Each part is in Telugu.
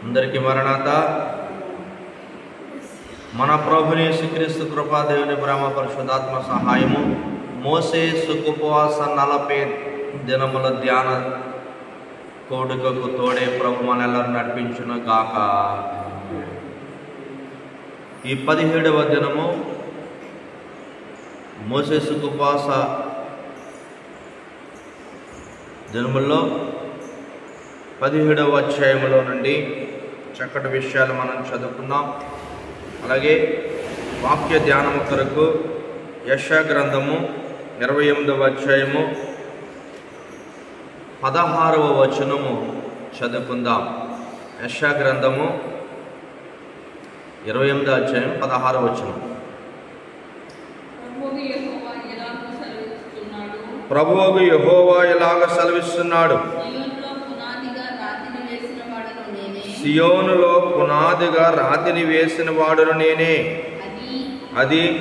అందరికీ మరణాత మన ప్రభుని శ్రీక్రీస్తు కృపాదేవుని బ్రహ్మ పరిశుద్ధాత్మ సహాయము మోసే సుఖుపవాస నలభై దినముల ధ్యాన కోడుకకు తోడే ప్రభు మనెల్లరూ నడిపించును గాక ఈ పదిహేడవ దినము మోసే సుఖుపవాస దినముల్లో పదిహేడవ అధ్యాయంలో నుండి చక్కటి విషయాలు మనం చదువుకున్నాం అలాగే వాక్య ధ్యానము కొరకు యశా గ్రంథము ఇరవై ఎనిమిదవ అధ్యాయము పదహారవ వచనము చదువుకుందాం యశా గ్రంథము ఇరవై ఎనిమిదవ అధ్యాయం పదహారవ వచనం ప్రభువు యెహోవా ఇలాగ సెలవిస్తున్నాడు. ప్రభువుకు యెహోవా ఇలాగ సెలవిస్తున్నాడు సియోనులో పునాదిగా రాతిని వేసిన వాడును నేనే. సియోనులో పునాదిగా రాతిని వేసిన వాడును నేనే అది అది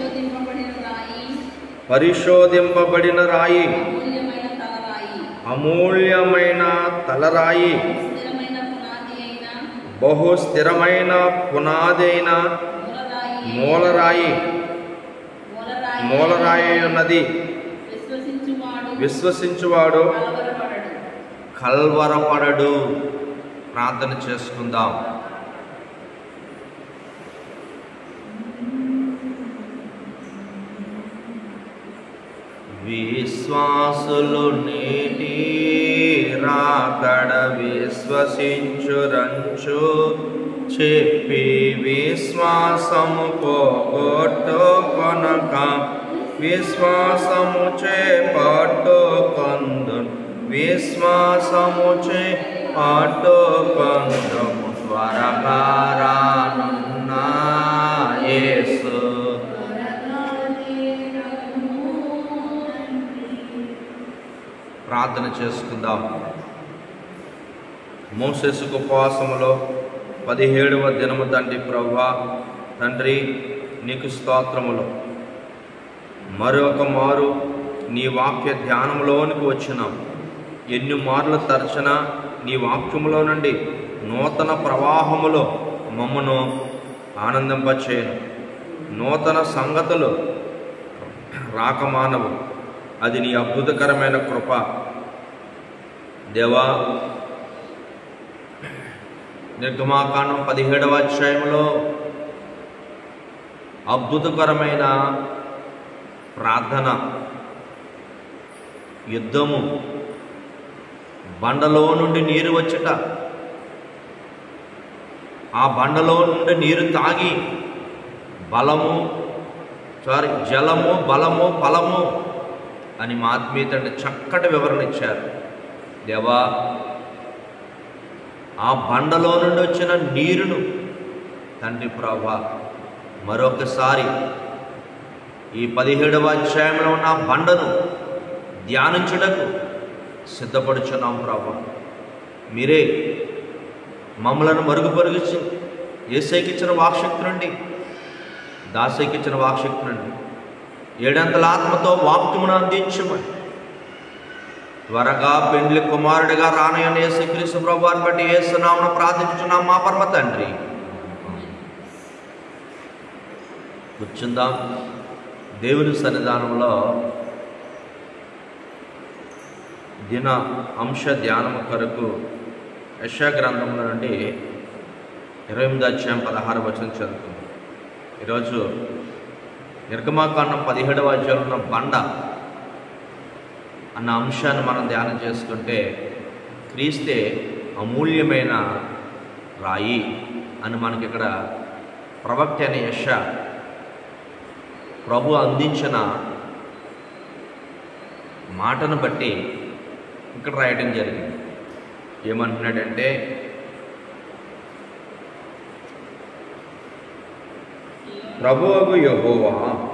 పరిశోధింపబడిన రాయి పరిశోధింపబడిన రాయి అమూల్యమైన తలరాయి అమూల్యమైన తలరాయి స్థిరమైన పునాది అయిన బహు స్థిరమైన పునాది అయిన మూలరాయి మూలరాయి మూలరాయి మూలరాయి అయి ఉన్నది విశ్వసించువాడు విశ్వసించువాడు కలవరపడడు కల్వరపడడు ప్రార్థన చేసుకుందాం విశ్వాసులు నేటి రాకడ విశ్వసించురంచు చెప్పి విశ్వాసము పోగొట్టు కొనక విశ్వాసము చేపట్టు కొందు విశ్వాసము చేపట్టు కొందుము త్వరగా రానున్న యేసు ప్రార్థన చేసుకుందాం మోసెసుకు ఉపవాసములో పదిహేడవ దినము తండ్రి ప్రభా తండ్రి నీకు స్తోత్రములు మరొక మారు నీ వాక్య ధ్యానంలోనికి వచ్చినాం ఎన్ని మార్లు తరచిన నీ వాక్యములో నుండి నూతన ప్రవాహములో మమ్మను ఆనందింపచేయను నూతన సంగతులు రాకమానవు అది నీ అద్భుతకరమైన కృప దేవా నిర్గమాకాండం పదిహేడవ అధ్యాయంలో అద్భుతకరమైన ప్రార్థన యుద్ధము బండలో నుండి నీరు వచ్చట ఆ బండలో నుండి నీరు తాగి బలము సారీ జలము బలము ఫలము అని మా ఆత్మీయ తండ్రి చక్కటి వివరణ ఇచ్చారు దేవా ఆ బండలో నుండి వచ్చిన నీరును తండ్రి ప్రభా మరొకసారి ఈ పదిహేడవ అధ్యాయంలో ఉన్న ఆ బండను ధ్యానించుటకు సిద్ధపడుచున్నాం ప్రభా మీరే మమ్మలను మరుగుపరుగు ఏసైకిచ్చిన వాక్శక్తి నుండి దాసైకిచ్చిన వాక్శక్తి నుండి ఏడంతల ఆత్మతో వాక్యమును అందించమని త్వరగా పెండ్లి కుమారుడిగా రానయ్యని యేసుక్రీస్తు ప్రభువాన్ని బట్టి ఏసునామను ప్రార్థించున్నాం మా పరమ తండ్రి కూర్చుందాం దేవుని సన్నిధానంలో దిన అంశ ధ్యానము కొరకు యశా గ్రంథంలో నుండి ఇరవై ఎనిమిది అధ్యాయం పదహారు వచనం చదువుకుందాం ఈరోజు నిర్గమాకాండం పదిహేడవ అధ్యాయంలో ఉన్న బండ అన్న అంశాన్ని మనం ధ్యానం చేసుకుంటే క్రీస్తే అమూల్యమైన రాయి అని మనకి ఇక్కడ ప్రవక్త అనే యశ ప్రభు అందించిన మాటను బట్టి ఇక్కడ రాయడం జరిగింది ఏమంటున్నాడంటే ప్రభువగు యహోవా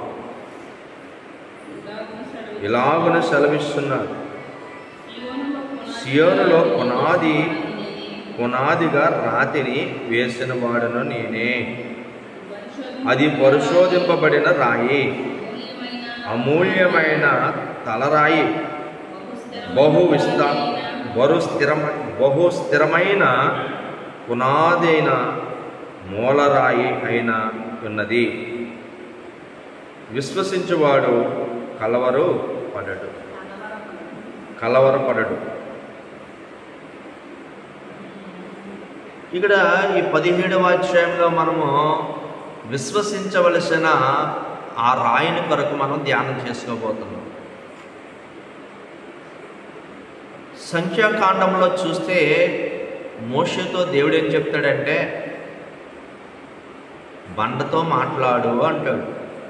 ఇలాగున సెలవిస్తున్నాడు సియోనులో పునాది పునాదిగా రాతిని వేసిన వాడును నేనే అది పరిశోధింపబడిన రాయి అమూల్యమైన తలరాయి బహు విస్తా బరు స్థిరమ బహు స్థిరమైన పునాది అయిన మూలరాయి అయిన ఉన్నది విశ్వసించువాడు కలవరు పడడు కలవరపడడు ఇక్కడ ఈ పదిహేడవ అధ్యాయంలో మనము విశ్వసించవలసిన ఆ రాయిని కొరకు మనం ధ్యానం చేసుకోబోతున్నాం సంఖ్యాకాండంలో చూస్తే మోషతో దేవుడు ఏం చెప్తాడంటే బండతో మాట్లాడు అంటాడు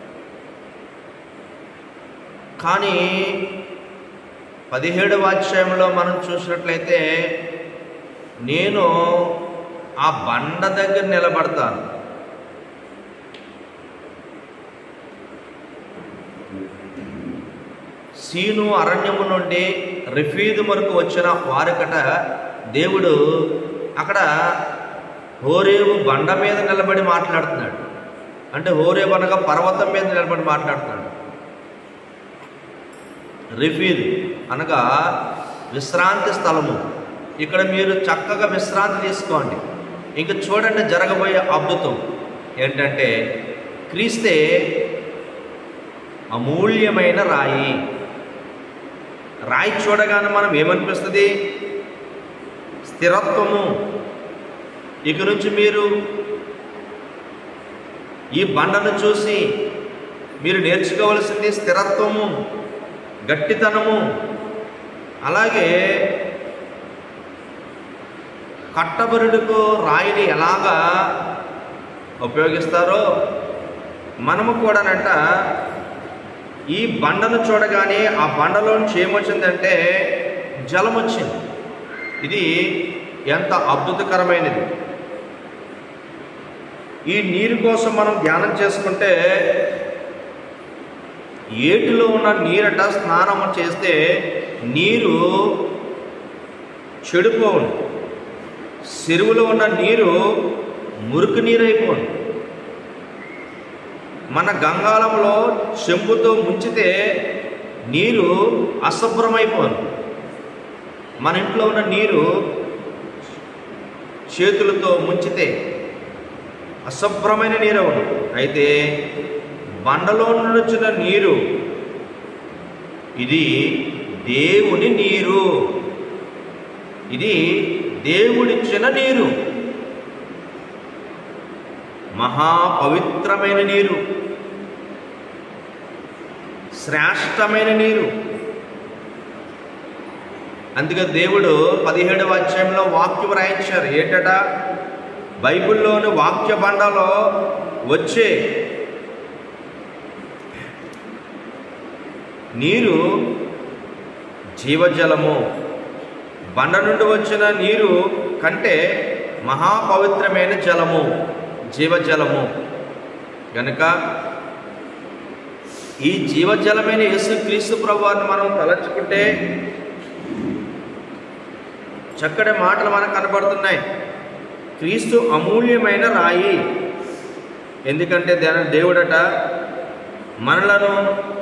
కానీ పదిహేడవ అధ్యాయంలో మనం చూసినట్లయితే నేను ఆ బండ దగ్గర నిలబడతాను సీను అరణ్యము నుండి రిఫీదు వరకు వచ్చిన వారికట దేవుడు అక్కడ హోరేవు బండ మీద నిలబడి మాట్లాడుతున్నాడు అంటే హోరేవు అనగా పర్వతం మీద నిలబడి మాట్లాడుతున్నాడు రిఫీద్ అనగా విశ్రాంతి స్థలము ఇక్కడ మీరు చక్కగా విశ్రాంతి తీసుకోండి ఇంక చూడండి జరగబోయే అద్భుతం ఏంటంటే క్రీస్తే అమూల్యమైన రాయి రాయి చూడగానే మనం ఏమనిపిస్తుంది స్థిరత్వము ఇక నుంచి మీరు ఈ బండను చూసి మీరు నేర్చుకోవలసింది స్థిరత్వము గట్టితనము అలాగే కట్టబరుడుకు రాయిని ఎలాగా ఉపయోగిస్తారో మనము కూడానంట ఈ బండను చూడగానే ఆ బండలోంచి ఏమొచ్చిందంటే జలం వచ్చింది ఇది ఎంత అద్భుతకరమైనది ఈ నీరు కోసం మనం ధ్యానం చేసుకుంటే ఏటిలో ఉన్న నీరట స్నానము చేస్తే నీరు చెడిపోవును చెరువులో ఉన్న నీరు మురికి నీరు అయిపోను మన గంగాళంలో చెంబుతో ముంచితే నీరు అశుభ్రమైపోను మన ఇంట్లో ఉన్న నీరు చేతులతో ముంచితే అశుభ్రమైన నీరు అవును అయితే బండలో నుండి వచ్చిన నీరు ఇది దేవుని నీరు ఇది దేవుడిచ్చిన నీరు మహాపవిత్రమైన నీరు శ్రేష్టమైన నీరు అందుకే దేవుడు పదిహేడవ అధ్యాయంలో వాక్యం రాయించారు ఏంటట బైబిల్లోని వాక్య బండలో వచ్చే నీరు జీవజలము బండ నుండి వచ్చిన నీరు కంటే మహాపవిత్రమైన జలము జీవజలము గనుక ఈ జీవజలమైన యేసు క్రీస్తు ప్రభువారిని మనం తలంచుకుంటే చక్కటి మాటలు మనకు కనబడుతున్నాయి క్రీస్తు అమూల్యమైన రాయి ఎందుకంటే దేని దేవుడట మనలను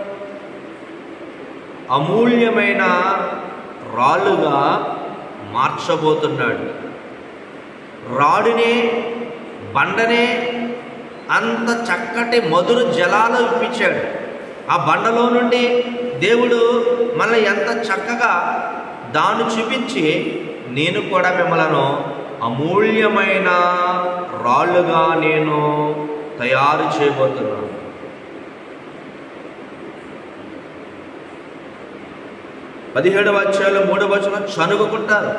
అమూల్యమైన రాళ్ళుగా మార్చబోతున్నాడు రాడునే బండనే అంత చక్కటి మధుర జలాలు ఇప్పించాడు ఆ బండలో నుండి దేవుడు మళ్ళీ ఎంత చక్కగా దాన్ని చూపించి నేను కూడా మిమ్మలను అమూల్యమైన రాళ్ళుగా నేను తయారు చేయబోతున్నాను పదిహేడవ అధ్యాయంలో మూడవ వచనం చనుగుకుంటారు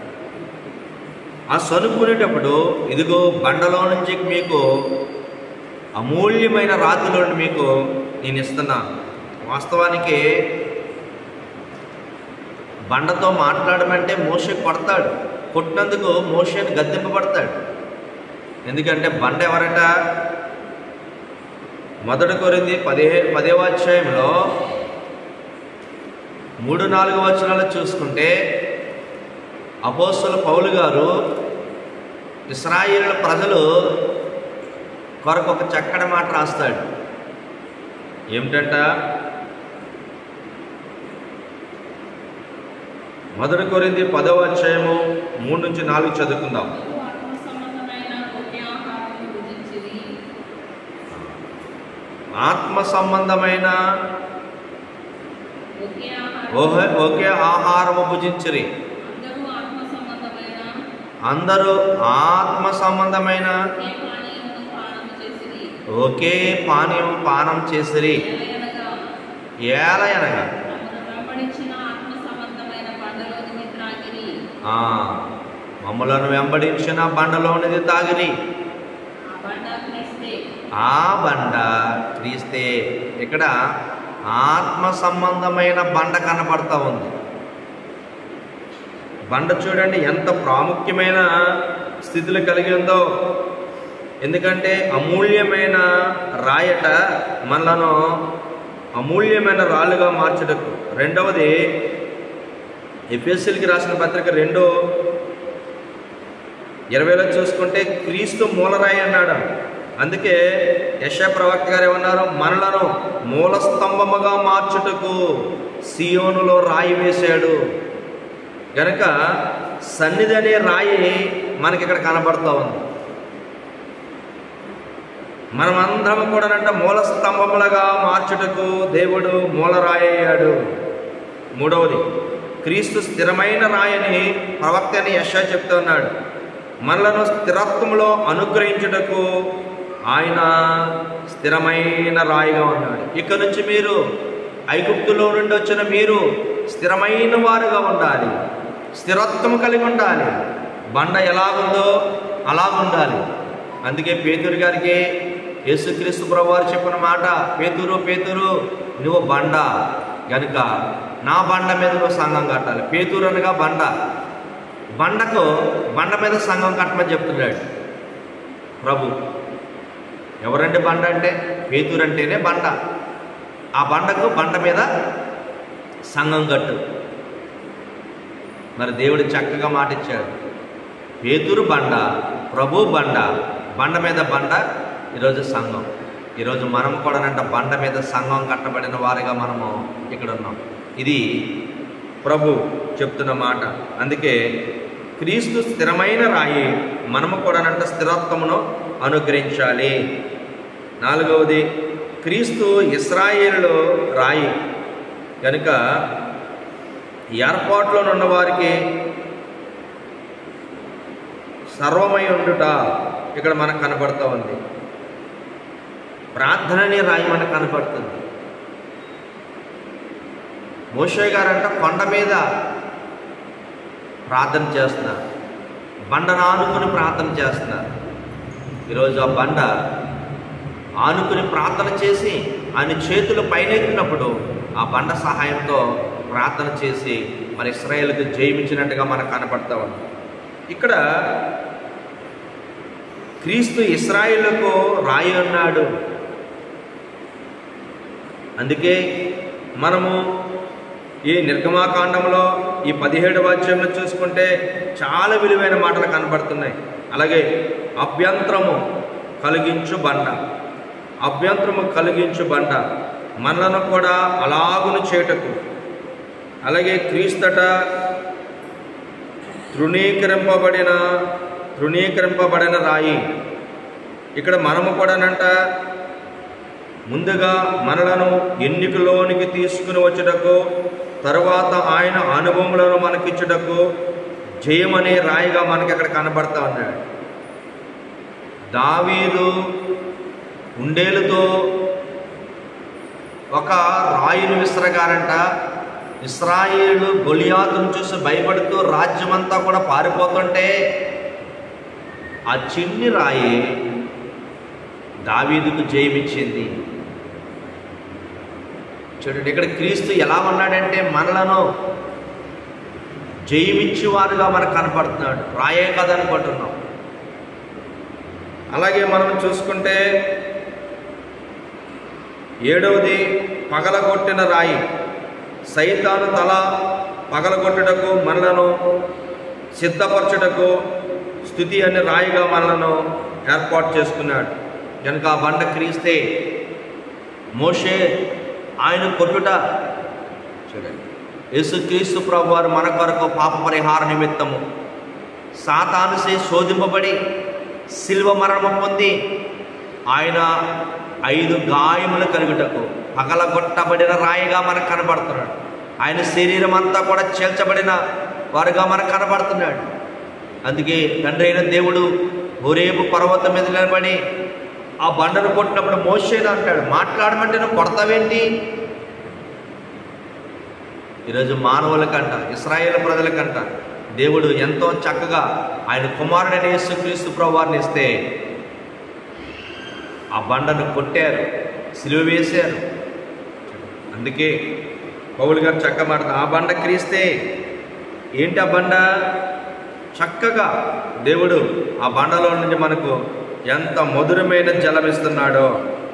ఆ సనుక్కునేటప్పుడు ఇదిగో బండలో నుంచి మీకు అమూల్యమైన రాతిలో నుండి మీకు నేను ఇస్తున్నాను వాస్తవానికి బండతో మాట్లాడమంటే మోషే కొడతాడు కొట్టినందుకు మోషేని గద్దెంపబడతాడు ఎందుకంటే బండ ఎవరట మొదటి కొరింది పదిహే పదేవ అధ్యాయంలో మూడు నాలుగు వచనాలు చూసుకుంటే అపోస్తుల పౌలు గారు ఇస్రాయేల్ ప్రజలు కొరకు ఒక చక్కటి మాట రాస్తాడు ఏమిటంట మొదటి కొరింది పదవ అధ్యాయము మూడు నుంచి నాలుగు చదువుకుందాం ఆత్మ సంబంధమైన ఒకే ఆహారం ఒకే ఒకే ఆహారము భుజించిరి అందరూ ఆత్మ సంబంధమైన అందరూ ఆత్మ సంబంధమైన ఒకే పానీయమును పానము చేసిరి ఒకే పానీయం పానం చేసిరి ఏలయనగా ఏలయనగా తమను వెంబడించిన ఆత్మ సంబంధమైన బండలోని త్రాగిరి ఆ, మమ్మలను వెంబడించిన బండలోనిది తాగిరి ఆ బండ క్రీస్తే ఆ బండ క్రీస్తే ఇక్కడ ఆత్మ సంబంధమైన బండ కనపడతా ఉంది బండ చూడండి ఎంత ప్రాముఖ్యమైన స్థితిలో కలిగి ఉందో ఎందుకంటే అమూల్యమైన రాయట మనలను అమూల్యమైన రాళ్ళుగా మార్చుటకు రెండవది ఎపిఎస్సీలకి రాసిన పత్రిక రెండో ఇరవైలో చూసుకుంటే క్రీస్తు మూలరాయి అన్నాడు అందుకే యశ ప్రవక్త గారు ఏమన్నారు మనలను మూల స్తంభముగా మార్చుటకు సియోనులో రాయి వేశాడు గనక సన్నిధి అనే రాయి మనకి ఇక్కడ కనబడుతూ ఉంది మనమందరం కూడానంట మూల స్తంభములుగా మార్చుటకు దేవుడు మూలరాయి అయ్యాడు మూడవది క్రీస్తు స్థిరమైన రాయని ప్రవక్త అని యశ చెప్తున్నాడు మనలను స్థిరత్వంలో అనుగ్రహించుటకు ఆయన స్థిరమైన రాయిగా ఉన్నాడు ఇక నుంచి మీరు ఐగుప్తులో నుండి వచ్చిన మీరు స్థిరమైన వారుగా ఉండాలి స్థిరత్వం కలిగి ఉండాలి బండ ఎలాగుందో అలాగుండాలి అందుకే పేతురు గారికి యేసుక్రీస్తు ప్రభు వారు చెప్పిన మాట పేతురు పేతురు నువ్వు బండ గనుక నా బండ మీద నువ్వు సంఘం కట్టాలి పేతురు అనగా బండ బండకు బండ మీద సంఘం కట్టమని చెప్తున్నాడు ప్రభు ఎవరండి బండ అంటే పేతురు అంటేనే బండ ఆ బండకు బండ మీద సంఘం కట్టు మరి దేవుడు చక్కగా మాట ఇచ్చాడు పేతురు బండ ప్రభు బండ బండ మీద బండ ఈరోజు సంఘం ఈరోజు మనం కూడానంట బండ మీద సంఘం కట్టబడిన వారిగా మనము ఇక్కడ ఉన్నాం ఇది ప్రభు చెప్తున్న మాట అందుకే క్రీస్తు స్థిరమైన రాయి మనము కూడానంట స్థిరత్వమును అనుగ్రహించాలి నాలుగవది క్రీస్తు ఇస్రాయేలులో రాయి కనుక ఏర్పాట్లో ఉన్న వారికి సర్వమై ఉండుట ఇక్కడ మనకు కనపడుతూ ఉంది ప్రార్థన అనే రాయి మనకు కనపడుతుంది మోషే గారంట కొండ మీద ప్రార్థన చేస్తున్నారు బండను ఆనుకుని ప్రార్థన చేస్తున్నారు ఈరోజు ఆ బండ ఆనుకుని ప్రార్థన చేసి ఆయన చేతులు పైనెత్తినప్పుడు ఆ బండ సహాయంతో ప్రార్థన చేసి మరి ఇస్రాయేల్కి జయమించినట్టుగా మనకు కనపడతా ఉంది ఇక్కడ క్రీస్తు ఇస్రాయేళ్లకు రాయి ఉన్నాడు అందుకే మనము ఈ నిర్గమాకాండంలో ఈ పదిహేడవ అధ్యాయంలో చూసుకుంటే చాలా విలువైన మాటలు కనబడుతున్నాయి అలాగే అభ్యంతరము కలిగించు బండ అభ్యంతరము కలిగించు బండ మనలను కూడా అలాగును చేటకు అలాగే క్రీస్తట తృణీకరింపబడిన తృణీకరింపబడిన రాయి ఇక్కడ మనము కూడానంట ముందుగా మనలను ఎన్నికలోనికి తీసుకుని వచ్చుటకు తరువాత ఆయన అనుభవములను మనకిచ్చుటకు జయమనే రాయిగా మనకి అక్కడ కనబడతా ఉన్నాడు దావీదు ఉండేలుతో ఒక రాయిని విసరగారంట ఇస్రాయేలు గొలియాతును చూసి భయపడుతూ రాజ్యమంతా కూడా పారిపోతుంటే ఆ చిన్ని రాయి దావీదుకు జయమిచ్చింది చూడండి ఇక్కడ క్రీస్తు ఎలా ఉన్నాడంటే మనలను జయమిచ్చేవారుగా మనకు కనపడుతున్నాడు రాయే కదా అనుకుంటున్నాం అలాగే మనం చూసుకుంటే ఏడవది పగలగొట్టిన రాయి సైతాను తల పగలగొట్టుటకు మనలను సిద్ధపరచుటకు స్థుతి అనే రాయిగా మనలను ఏర్పాటు చేసుకున్నాడు కనుక ఆ బండ క్రీస్తే మోషే ఆయన కొట్టుట చూడండి యేసుక్రీస్తు ప్రభు వారు మన కొరకు పాప పరిహార నిమిత్తము సాతానుసే శోధింపబడి శిల్వ మరణం పొంది ఆయన ఐదు గాయములు కలుగుటకు పగలగొట్టబడిన రాయిగా మనకు కనబడుతున్నాడు ఆయన శరీరం అంతా కూడా చీల్చబడిన వారుగా మనకు కనబడుతున్నాడు అందుకే తండ్రి అయిన దేవుడు హోరేపు పర్వతం మీద నిలబడి ఆ బండను కొట్టినప్పుడు మోసేది అంటాడు మాట్లాడమంటే నువ్వు కొడతావేంటి ఈరోజు మానవులకంట ఇస్రాయేల్ ప్రజలకంట దేవుడు ఎంతో చక్కగా ఆయన కుమారుడైన యేసుక్రీస్తు ప్రభువారిని ఇస్తే ఆ బండను కొట్టారు సిలువ వేశారు అందుకే పౌలు గారు చక్క మాట ఆ బండ క్రీస్తే ఏంటి ఆ బండ చక్కగా దేవుడు ఆ బండలో నుంచి మనకు ఎంత మధురమైన జలం ఇస్తున్నాడో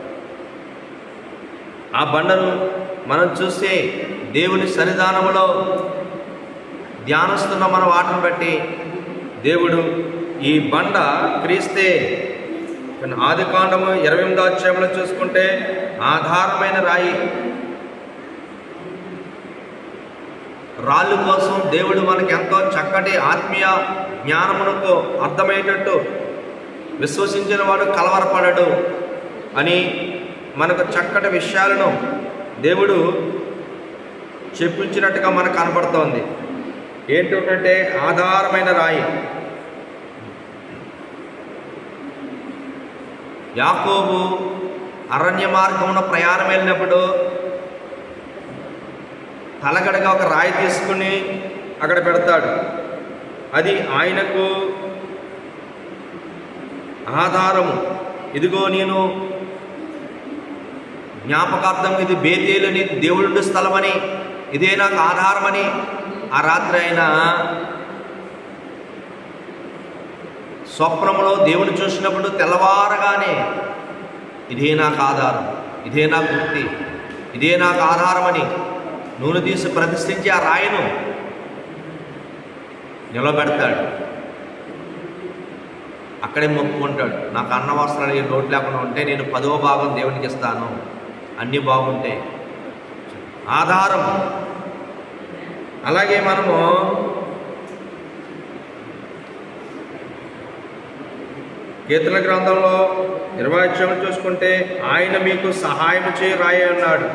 ఆ బండను మనం చూస్తే దేవుని సన్నిధానములో ధ్యానిస్తున్న మన వాటిని బట్టి దేవుడు ఈ బండ క్రీస్తే కానీ ఆది కాండము ఇరవై ఎనిమిదో అధ్యాయంలో చూసుకుంటే ఆధారమైన రాయి రాళ్ళు కోసం దేవుడు మనకి ఎంతో చక్కటి ఆత్మీయ జ్ఞానమునకు అర్థమయ్యేటట్టు విశ్వసించిన వాడు కలవరపడడు అని మనకు చక్కటి విషయాలను దేవుడు చెప్పించినట్టుగా మనకు కనబడుతోంది ఏంటంటే ఆధారమైన రాయి యాకోబు అరణ్య మార్గమున ప్రయాణం వెళ్ళినప్పుడు తలగడగా ఒక రాయి తీసుకుని అక్కడ పెడతాడు అది ఆయనకు ఆధారము ఇదిగో నేను జ్ఞాపకార్థం ఇది బేతేలని దేవుడు స్థలమని ఇదే నాకు ఆధారమని ఆ రాత్రి ఆయన స్వప్నములో దేవుడు చూసినప్పుడు తెల్లవారగానే ఇదే నాకు ఆధారం ఇదే నా గుర్తి ఇదే నాకు ఆధారమని నూనె తీసి ప్రతిష్ఠించి ఆ రాయిను నిలబెడతాడు అక్కడే మొక్కుకుంటాడు నాకు అన్న వస్త్రాలు ఏ లోటు లేకుండా ఉంటే నేను పదవ భాగం దేవునికి ఇస్తాను అన్నీ బాగుంటాయి ఆధారం అలాగే మనము కీర్తన గ్రంథంలో నిర్వాహ్యం చూసుకుంటే ఆయన మీకు సహాయం చేయి రాయి అన్నాడు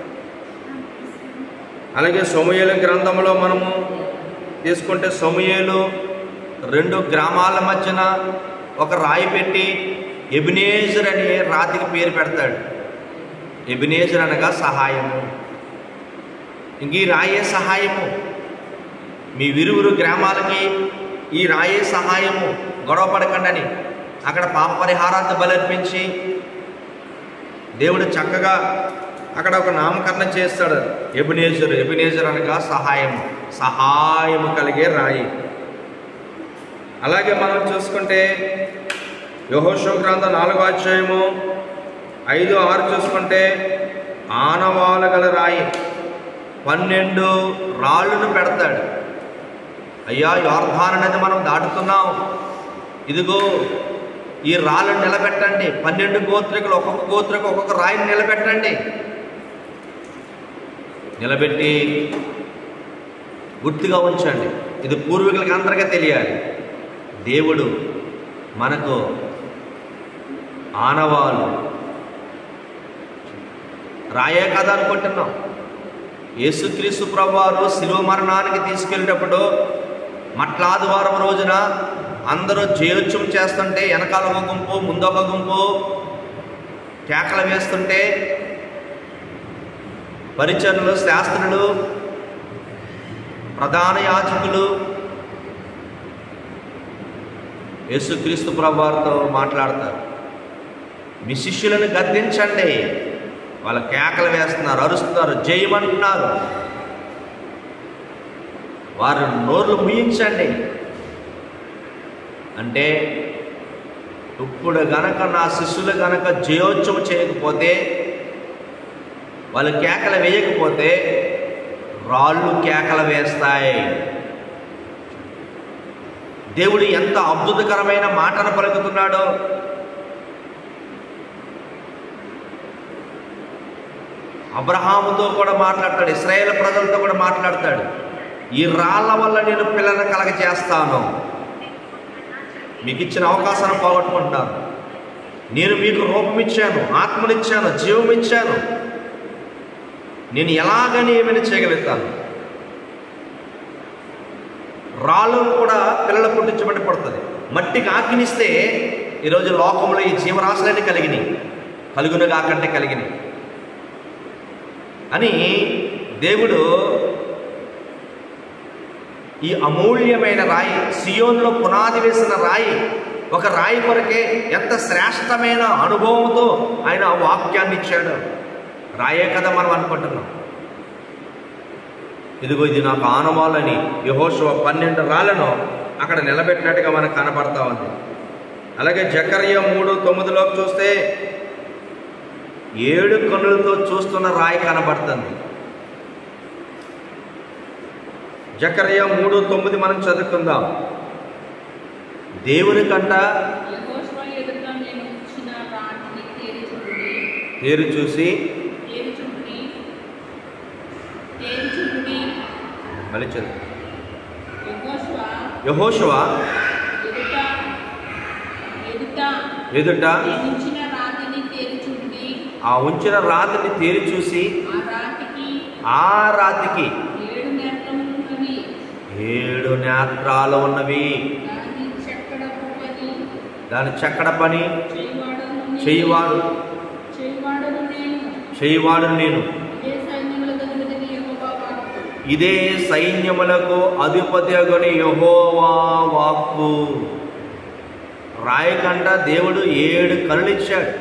అలాగే సొమయేలు గ్రంథంలో మనము తీసుకుంటే సొమయేలు రెండు గ్రామాల మధ్యన ఒక రాయి పెట్టి ఎబినేజర్ అని రాతికి పేరు పెడతాడు ఎబినేజర్ అనగా సహాయము ఇంక ఈ రాయే సహాయము మీ విరువురు గ్రామాలకి ఈ రాయే సహాయము గొడవ పడకండి అని అక్కడ పాప పరిహారాన్ని బలర్పించి దేవుడు చక్కగా అక్కడ ఒక నామకరణం చేస్తాడు ఎబినేజర్ ఎబినేజర్ అనగా సహాయము సహాయము కలిగే రాయి అలాగే మనం చూసుకుంటే యహోషో గ్రంథం నాలుగో అధ్యాయము ఐదు ఆరు చూసుకుంటే ఆనవాలు గల రాయి పన్నెండు రాళ్ళను పెడతాడు అయ్యా యోర్ధాన్ అనేది మనం దాటుతున్నాం ఇదిగో ఈ రాళ్ళను నిలబెట్టండి పన్నెండు గోత్రికలు ఒక్కొక్క గోత్రికి ఒక్కొక్క రాయిని నిలబెట్టండి నిలబెట్టి గుర్తుగా ఉంచండి ఇది పూర్వీకులకి అందరికీ తెలియాలి దేవుడు మనకు ఆనవాలు రాయే కదా అనుకుంటున్నాం యేసుక్రీస్తు ప్రభువారు శిలువ మరణానికి తీసుకెళ్ళేటప్పుడు మట్లాదివారం రోజున అందరూ జయోత్సవం చేస్తుంటే వెనకాల ఒక గుంపు ముందొక గుంపు కేకలు వేస్తుంటే పరిచరులు శాస్త్రులు ప్రధాన యాజకులు యేసుక్రీస్తు ప్రభువారితో మాట్లాడతారు మీ శిష్యులను గద్దించండి వాళ్ళ కేకలు వేస్తున్నారు అరుస్తున్నారు జయమంటున్నారు వారు నోర్లు ముయించండి అంటే ఇప్పుడు గనక నా శిష్యులు గనక జయోత్సవం చేయకపోతే వాళ్ళు కేకలు వేయకపోతే రాళ్ళు కేకలు వేస్తాయి దేవుడు ఎంత అద్భుతకరమైన మాటను పలుకుతున్నాడో అబ్రహాముతో కూడా మాట్లాడతాడు ఇస్రాయేల్ ప్రజలతో కూడా మాట్లాడతాడు ఈ రాళ్ళ వల్ల నేను పిల్లలను కలగ చేస్తాను మీకు ఇచ్చిన అవకాశాన్ని పోగొట్టుకుంటున్నాను నేను మీకు రూపమిచ్చాను ఆత్మనిచ్చాను జీవమిచ్చాను నేను ఎలాగని ఏమైనా చేయగలుగుతాను రాళ్ళను కూడా పిల్లలు పుట్టించబడి పడుతుంది మట్టికి ఆజ్ఞిస్తే ఈరోజు లోకంలో ఈ జీవరాశులన్నీ కలిగినాయి కలుగును కాకంటే కలిగినాయి అని దేవుడు ఈ అమూల్యమైన రాయి సియోన్లో పునాది వేసిన రాయి ఒక రాయి కొరకే ఎంత శ్రేష్టమైన అనుభవంతో ఆయన ఆ వాక్యాన్ని ఇచ్చాడు రాయే కదా మనం అనుకుంటున్నాం ఇదిగో ఇది నాకు ఆనవాలని యహోశివ పన్నెండు రాళ్ళను అక్కడ నిలబెట్టినట్టుగా మనకు కనపడతా ఉంది అలాగే జకర్య మూడు తొమ్మిదిలో చూస్తే ఏడు కన్నులతో చూస్తున్న రాయి కనబడుతుంది జకర్య మూడు తొమ్మిది మనం చదువుకుందాం దేవుని కంట యెహోషువ ఎదుట నేను ఇచ్చిన రాటిని తేరుచుండి పేరు చూసి తేరుచుండి తేరుచుండి మళ్ళీ చదువు యెహోషువ యహోశువ ఎదుట ఎదుట ఎదుట నేను ఇచ్చిన రాతిని తేరుచుండి ఆ ఉంచిన రాతిని తేరి చూసి ఆ రాతికి ఆ రాతికి ఏడు నేత్రములున్నవి ఏడు నేత్రాలు ఉన్నవి దాని చెక్కడ పని దాని చెక్కడ పని చేయవాడను నేను. చేయివాడు చేయవాడను నేను చేయివాడు నేను ఇదే సైన్యముల గదులది యెహోవా వాక్కు ఇదే సైన్యములకు అధిపతి అగుని యహోవా వాక్కు రాయకంట దేవుడు ఏడు కనులు ఇచ్చాడు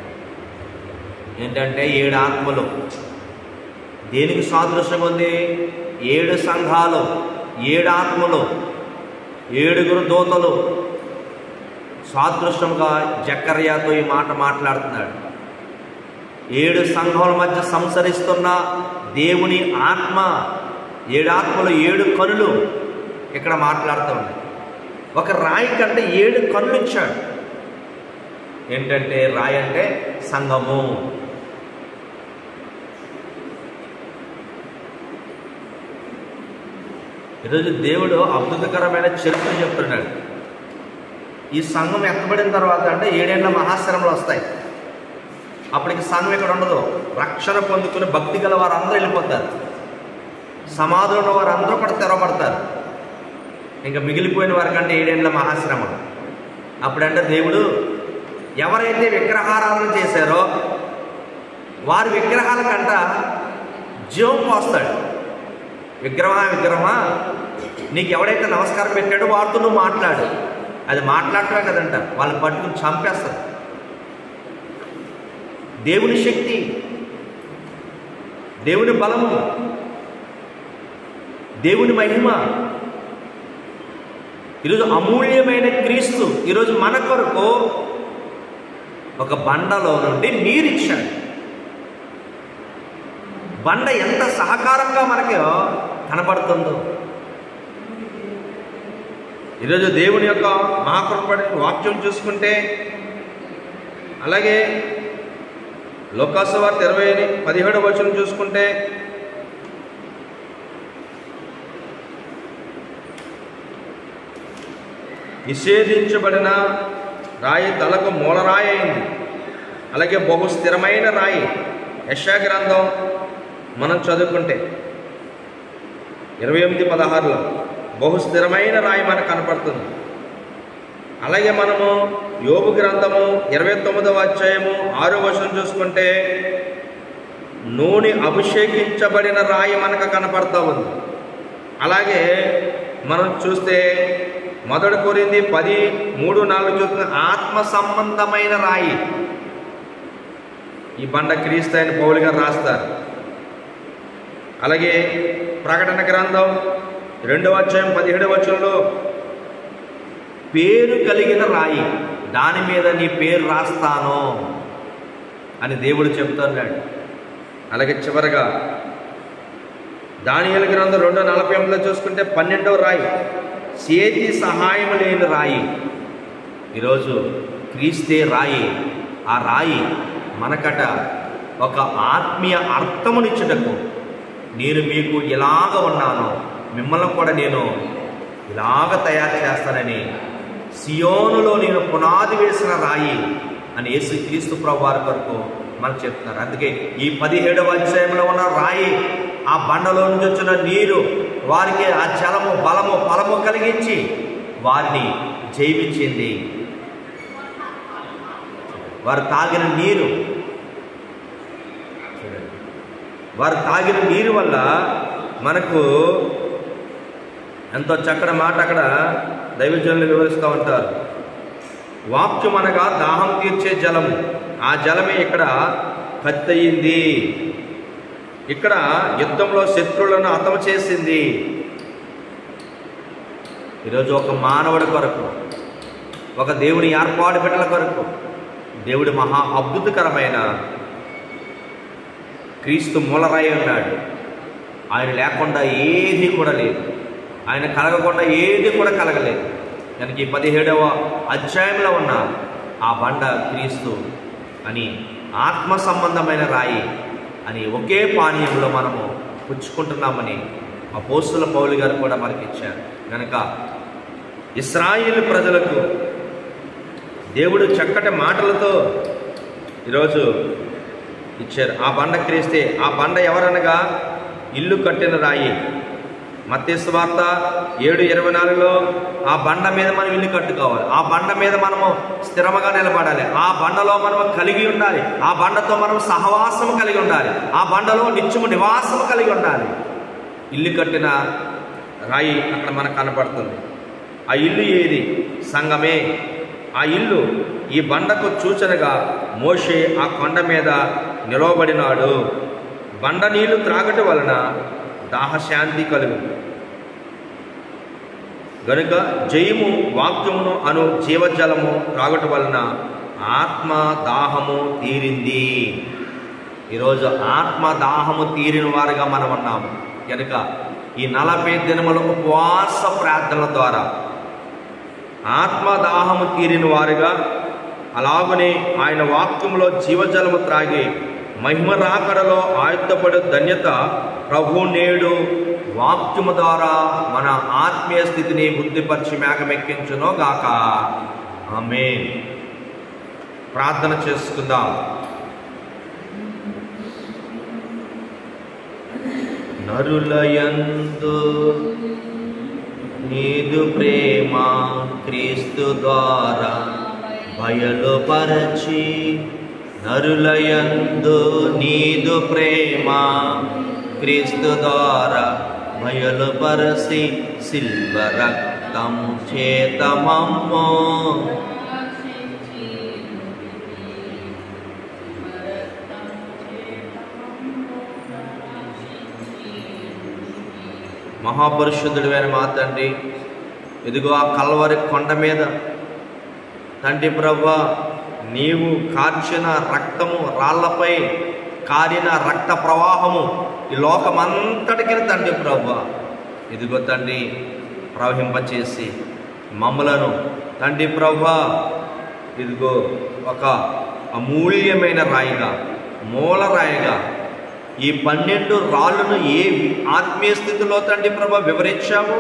ఏంటంటే ఏడు ఆత్మలు దేనికి సాదృశ్యం ఉంది ఏడు సంఘాలు ఏడు ఆత్మలు ఏడుగురు దూతలు సాదృశ్యంగా జక్కర్యాతో ఈ మాట మాట్లాడుతున్నాడు ఏడు సంఘముల మధ్య సంసరిస్తున్న దేవుని ఆత్మ ఏడు ఆత్మలు ఏడు కనులు ఇక్కడ మాట్లాడుతూ ఉన్నాయి ఒక రాయి కంటే ఏడు కనులు ఇచ్చాడు ఏంటంటే రాయి అంటే సంఘము ఈరోజు దేవుడు అద్భుతకరమైన చరిత్ర చెప్తున్నాడు ఈ సంఘం ఎత్తబడిన తర్వాత అంటే ఏడేళ్ల మహాశ్రమలు వస్తాయి అప్పటికి సంఘం ఇక్కడ ఉండదు రక్షణ పొందుకుని భక్తి గల వారందరూ వెళ్ళిపోతారు సమాధులు ఉన్న వారందరూ కూడా తెరవబడతారు ఇంకా మిగిలిపోయిన వారికంటే ఏడేళ్ల మహాశ్రమం అప్పుడంటే దేవుడు ఎవరైతే విగ్రహారాధన చేశారో వారి విగ్రహాల కంట జీవం పోస్తాడు విగ్రహమా విగ్రహమా నీకు ఎవడైతే నమస్కారం పెట్టాడో వారితో నువ్వు మాట్లాడు అది మాట్లాడటమే కదంట వాళ్ళని పట్టుకుని చంపేస్తారు దేవుని శక్తి దేవుని బలము దేవుని మహిమ ఈరోజు అమూల్యమైన క్రీస్తు ఈరోజు మన కొరకు ఒక బండలో నుండి నీరిచ్చాడు బండ ఎంత సహకారంగా మనకి కనపడుతుందో ఈరోజు దేవుని యొక్క మహాకృపడి వాక్యం చూసుకుంటే అలాగే లోకాసవార్త ఇరవై పదిహేడు వచనం చూసుకుంటే నిషేధించబడిన రాయి తలకు మూలరాయి అయింది అలాగే బహు స్థిరమైన రాయి యశా గ్రంథం మనం చదువుకుంటే ఇరవై ఎనిమిది పదహారులో బహు స్థిరమైన రాయి మనకు కనపడుతుంది అలాగే మనము యోగు గ్రంథము ఇరవై తొమ్మిదవ అధ్యాయము ఆరో వచనం చూసుకుంటే నూనె అభిషేకించబడిన రాయి మనకు కనపడతా ఉంది అలాగే మనం చూస్తే మొదటి కోరింది పది మూడు నాలుగు చూస్తే ఆత్మ సంబంధమైన రాయి ఈ బండ క్రీస్తు అయిన పౌలు గారు రాస్తారు అలాగే ప్రకటన గ్రంథం రెండవ అధ్యాయం పదిహేడవ వచనంలో పేరు కలిగిన రాయి దాని మీద నీ పేరు రాస్తాను అని దేవుడు చెప్తున్నాడు అలాగే చివరగా దానియల గ్రంథం రెండు నలభై ఎనిమిదిలో చూసుకుంటే పన్నెండవ రాయి చేతి సహాయం లేని రాయి ఈరోజు క్రీస్తే రాయి ఆ రాయి మనకట ఒక ఆత్మీయ అర్థమునిచ్చుటకు నేను మీకు ఇలాగ ఉన్నాను మిమ్మల్ని కూడా నేను ఇలాగ తయారు చేస్తానని సియోనులో నేను పునాది వేసిన రాయి అని యేసు క్రీస్తు ప్రభు వారి కొరకు మనకు చెప్తున్నారు అందుకే ఈ పదిహేడవ అధ్యాయంలో ఉన్న రాయి ఆ బండలో నుంచి వచ్చిన నీరు వారికి ఆ జలము బలము ఫలము కలిగించి వారిని జయించింది వారు తాగిన నీరు చూడండి. వారు తాగిన నీరు వల్ల మనకు ఎంతో చక్కటి మాట అక్కడ దైవజనులు వివరిస్తూ ఉంటారు వాక్యం అనగా దాహం తీర్చే జలము ఆ జలమే ఇక్కడ కత్తయింది ఇక్కడ యుద్ధంలో శత్రువులను హతం చేసింది ఈరోజు ఒక మానవుడి కొరకు ఒక దేవుని ఏర్పాటు బిడ్డల కొరకు దేవుడు మహా అద్భుతకరమైన క్రీస్తు మూలరాయి ఉన్నాడు ఆయన లేకుండా ఏది కూడా లేదు ఆయన కలగకుండా ఏది కూడా కలగలేదు కనుక ఈ పదిహేడవ అధ్యాయంలో ఉన్న ఆ బండ క్రీస్తు అని ఆత్మ సంబంధమైన రాయి అని ఒకే పానీయంలో మనము పుచ్చుకుంటున్నామని అపోస్తుల పౌలు గారు కూడా మనకి ఇచ్చారు కనుక ఇస్రాయిల్ ప్రజలకు దేవుడు చక్కటి మాటలతో ఈరోజు ఇచ్చారు ఆ బండ క్రీస్తే ఆ బండ ఎవరనగా ఇల్లు కట్టిన రాయి మత్స్సు వార్త ఏడు ఇరవై నాలుగులో ఆ బండ మీద మనం ఇల్లు కట్టుకోవాలి ఆ బండ మీద మనము స్థిరముగా నిలబడాలి ఆ బండలో మనము కలిగి ఉండాలి ఆ బండతో మనం సహవాసము కలిగి ఉండాలి ఆ బండలో నిత్యము నివాసము కలిగి ఉండాలి ఇల్లు కట్టిన రాయి అక్కడ మనకు కనపడుతుంది ఆ ఇల్లు ఏది సంఘమే ఆ ఇల్లు ఈ బండకు సూచనగా మోషే ఆ కొండ మీద నిలవబడినాడు బండ నీళ్లు త్రాగటం వలన దాహశాంతి కలుగు గనుక జయము వాక్యమును అను జీవజలము త్రాగటం వలన ఆత్మ దాహము తీరింది ఈరోజు ఆత్మ దాహము తీరిన వారుగా మనం ఉన్నాము కనుక ఈ నలభై దినముల ఉపవాస ప్రార్థనల ద్వారా ఆత్మదాహము తీరిన వారుగా అలాగనే ఆయన వాక్యంలో జీవజలము త్రాగి మహిమ రాకడలో ఆయుధపడు ధన్యత ప్రభు నేడు వాక్యము ద్వారా మన ఆత్మీయ స్థితిని బుద్ధిపరిచి మేకమెక్కించునో గాక ఆమె ప్రార్థన చేసుకుందాం నరులయందు నీదు ప్రేమ క్రీస్తు ద్వారా బయలుపరచి నరులయందు నీదు ప్రేమ క్రీస్తు ద్వారా బయలుపరచి సిల్వ రక్తం చేతమమ్మో మహాపరిశుద్ధుడివైన మా తండ్రి ఇదిగో ఆ కల్వరి కొండ మీద తండ్రి ప్రభా నీవు కార్చిన రక్తము రాళ్లపై కారిన రక్త ప్రవాహము ఈ లోకమంతటికి తండ్రి ప్రభా ఇదిగో తండ్రి ప్రవహింపచేసి మమ్మలను తండ్రి ప్రభా ఇదిగో ఒక అమూల్యమైన రాయిగా మూల రాయిగా ఈ పన్నెండు రాళ్ళను ఏ ఆత్మీయ స్థితిలో తండ్రి ప్రభ వివరించాము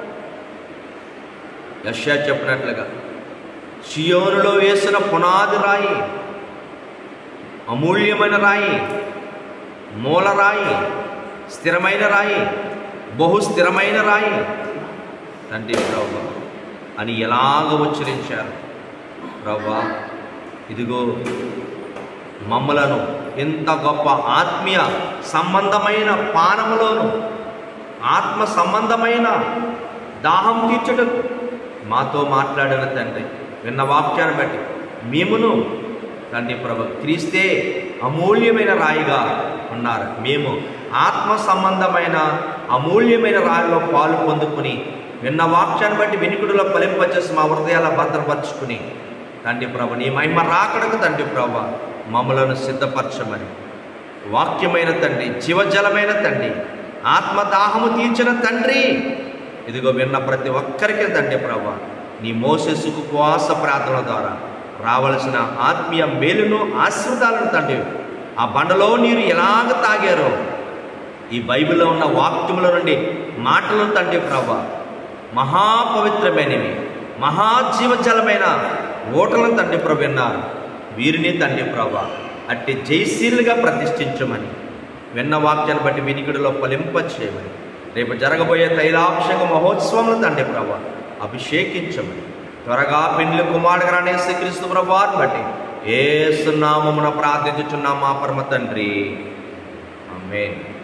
యష్యా చెప్పినట్లుగా సియోనులో వేసిన పునాది రాయి అమూల్యమైన రాయి మూల రాయి స్థిరమైన రాయి బహు స్థిరమైన రాయి తండ్రి ప్రభా అని ఎలాగ ఉచ్చరించారు ప్రభా ఇదిగో మమ్మలను ఇంత గొప్ప ఆత్మీయ సంబంధమైన పానములోను ఆత్మ సంబంధమైన దాహం తీర్చుటకు మాతో మాట్లాడిన తండ్రి విన్న వాక్యాన్ని బట్టి మేమును తండ్రి ప్రభు క్రీస్తే అమూల్యమైన రాయిగా ఉన్నారు మేము ఆత్మ సంబంధమైన అమూల్యమైన రాయిలో పాలు పొందుకుని విన్న వాక్యాన్ని బట్టి వినికుడిలో ఫలింపచేసి మా హృదయాల భద్రపరుచుకుని తండ్రి ప్రభు నీ మహిమ రాకడకు తండ్రి ప్రభు మమ్మలను సిద్ధపరచమని వాక్యమైన తండ్రి జీవజలమైన తండ్రి ఆత్మదాహము తీర్చిన తండ్రి ఇదిగో విన్న ప్రతి ఒక్కరికి తండ్రి ప్రభు నీ మోసెసుకు ఉపవాస ప్రార్థన ద్వారా రావలసిన ఆత్మీయ మేలును ఆశీర్వాదాలను తండ్రి ఆ బండలో నీరు ఎలాగ తాగారో ఈ బైబిల్లో ఉన్న వాక్యముల నుండి మాటలు తండ్రి ప్రభు మహాపవిత్రమైనవి మహాజీవజలమైన ఓటలను తండ్రి ప్రభు విన్నారు వీరిని తండ్రి ప్రభా అట్టి జైశీలుగా ప్రతిష్ఠించమని విన్న వాక్యాన్ని బట్టి వినికిడిలో ఫలింప చేయమని రేపు జరగబోయే తైలాభిషేక మహోత్సవంలో తండ్రి ప్రభా అభిషేకించమని త్వరగా పెండ్లి కుమారుడు శ్రీక్రీస్తు ప్రభాని బట్టి ఏ సున్నామమున ప్రార్థించుచున్నాం మా పరమ తండ్రి ఆమేన్